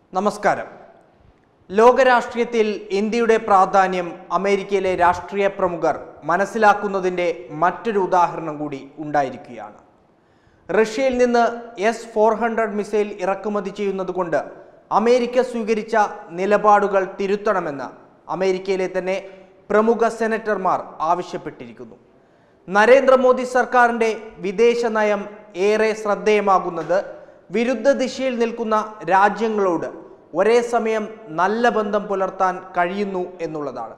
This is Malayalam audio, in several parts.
നമസ്കാരം ലോകരാഷ്ട്രീയത്തിൽ ഇന്ത്യയുടെ പ്രാധാന്യം അമേരിക്കയിലെ രാഷ്ട്രീയ പ്രമുഖർ മനസ്സിലാക്കുന്നതിൻ്റെ മറ്റൊരു ഉദാഹരണം കൂടി ഉണ്ടായിരിക്കുകയാണ് റഷ്യയിൽ നിന്ന് എസ് ഫോർ ഹൺഡ്രഡ് മിസൈൽ ഇറക്കുമതി ചെയ്യുന്നതുകൊണ്ട് അമേരിക്ക സ്വീകരിച്ച നിലപാടുകൾ തിരുത്തണമെന്ന് അമേരിക്കയിലെ തന്നെ പ്രമുഖ സെനറ്റർമാർ ആവശ്യപ്പെട്ടിരിക്കുന്നു നരേന്ദ്രമോദി സർക്കാരിൻ്റെ വിദേശ നയം ഏറെ ശ്രദ്ധേയമാകുന്നത് വിരുദ്ധ ദിശയിൽ നിൽക്കുന്ന രാജ്യങ്ങളോട് ഒരേ സമയം നല്ല ബന്ധം പുലർത്താൻ കഴിയുന്നു എന്നുള്ളതാണ്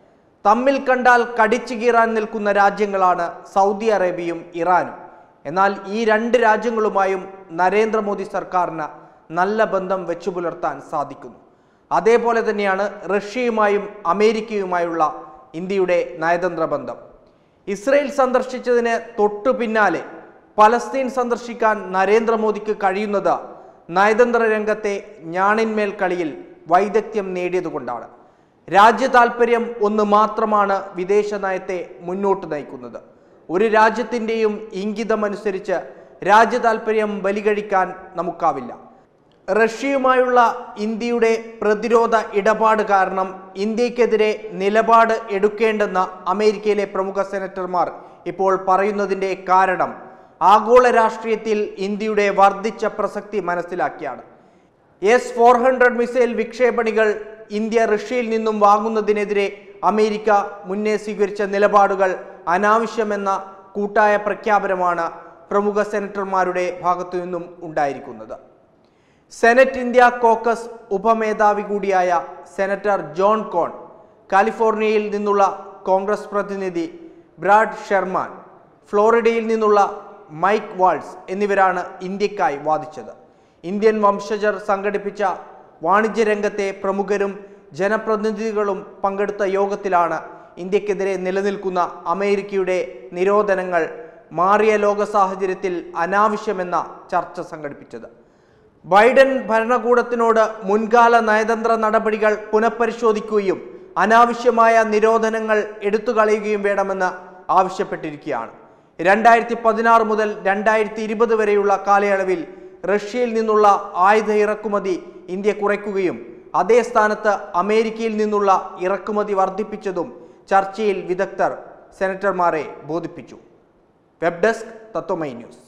തമ്മിൽ കണ്ടാൽ കടിച്ചു കീറാൻ നിൽക്കുന്ന രാജ്യങ്ങളാണ് സൗദി അറേബ്യയും ഇറാനും എന്നാൽ ഈ രണ്ട് രാജ്യങ്ങളുമായും നരേന്ദ്രമോദി സർക്കാരിന് നല്ല ബന്ധം വെച്ചു പുലർത്താൻ സാധിക്കുന്നു അതേപോലെ തന്നെയാണ് റഷ്യയുമായും അമേരിക്കയുമായുള്ള ഇന്ത്യയുടെ നയതന്ത്ര ബന്ധം ഇസ്രയേൽ സന്ദർശിച്ചതിന് തൊട്ടു പിന്നാലെ പലസ്തീൻ സന്ദർശിക്കാൻ നരേന്ദ്രമോദിക്ക് കഴിയുന്നത് നയതന്ത്ര രംഗത്തെ ഞാണിന്മേൽ കളിയിൽ വൈദഗ്ധ്യം നേടിയതുകൊണ്ടാണ് രാജ്യ താൽപ്പര്യം ഒന്ന് മാത്രമാണ് വിദേശ നയത്തെ മുന്നോട്ട് നയിക്കുന്നത് ഒരു രാജ്യത്തിൻ്റെയും ഇംഗിതമനുസരിച്ച് രാജ്യ താൽപ്പര്യം ബലികഴിക്കാൻ നമുക്കാവില്ല റഷ്യയുമായുള്ള ഇന്ത്യയുടെ പ്രതിരോധ ഇടപാട് കാരണം ഇന്ത്യക്കെതിരെ നിലപാട് എടുക്കേണ്ടെന്ന അമേരിക്കയിലെ പ്രമുഖ സെനറ്റർമാർ ഇപ്പോൾ പറയുന്നതിൻ്റെ കാരണം ആഗോള രാഷ്ട്രീയത്തിൽ ഇന്ത്യയുടെ വർദ്ധിച്ച പ്രസക്തി മനസ്സിലാക്കിയാണ് എസ് ഫോർ ഹൺഡ്രഡ് മിസൈൽ വിക്ഷേപണികൾ ഇന്ത്യ റഷ്യയിൽ നിന്നും വാങ്ങുന്നതിനെതിരെ അമേരിക്ക മുന്നേ സ്വീകരിച്ച നിലപാടുകൾ അനാവശ്യമെന്ന കൂട്ടായ പ്രഖ്യാപനമാണ് പ്രമുഖ സെനറ്റർമാരുടെ ഭാഗത്തു നിന്നും ഉണ്ടായിരിക്കുന്നത് സെനറ്റ് ഇന്ത്യ കോക്കസ് ഉപമേധാവി കൂടിയായ സെനറ്റർ ജോൺ കോൺ കാലിഫോർണിയയിൽ നിന്നുള്ള കോൺഗ്രസ് പ്രതിനിധി ബ്രാഡ് ഷെർമാൻ ഫ്ലോറിഡയിൽ നിന്നുള്ള മൈക്ക് വാൾസ് എന്നിവരാണ് ഇന്ത്യക്കായി വാദിച്ചത് ഇന്ത്യൻ വംശജർ സംഘടിപ്പിച്ച വാണിജ്യ രംഗത്തെ പ്രമുഖരും ജനപ്രതിനിധികളും പങ്കെടുത്ത യോഗത്തിലാണ് ഇന്ത്യക്കെതിരെ നിലനിൽക്കുന്ന അമേരിക്കയുടെ നിരോധനങ്ങൾ മാറിയ ലോക സാഹചര്യത്തിൽ അനാവശ്യമെന്ന ചർച്ച സംഘടിപ്പിച്ചത് ബൈഡൻ ഭരണകൂടത്തിനോട് മുൻകാല നയതന്ത്ര നടപടികൾ പുനഃപരിശോധിക്കുകയും അനാവശ്യമായ നിരോധനങ്ങൾ എടുത്തുകളയുകയും വേണമെന്ന് ആവശ്യപ്പെട്ടിരിക്കുകയാണ് രണ്ടായിരത്തി പതിനാറ് മുതൽ രണ്ടായിരത്തി ഇരുപത് വരെയുള്ള കാലയളവിൽ റഷ്യയിൽ നിന്നുള്ള ആയുധ ഇറക്കുമതി ഇന്ത്യ കുറയ്ക്കുകയും അതേ സ്ഥാനത്ത് അമേരിക്കയിൽ നിന്നുള്ള ഇറക്കുമതി വർദ്ധിപ്പിച്ചതും ചർച്ചയിൽ വിദഗ്ധർ സെനറ്റർമാരെ ബോധിപ്പിച്ചു വെബ് ഡെസ്ക് തത്വമൈ ന്യൂസ്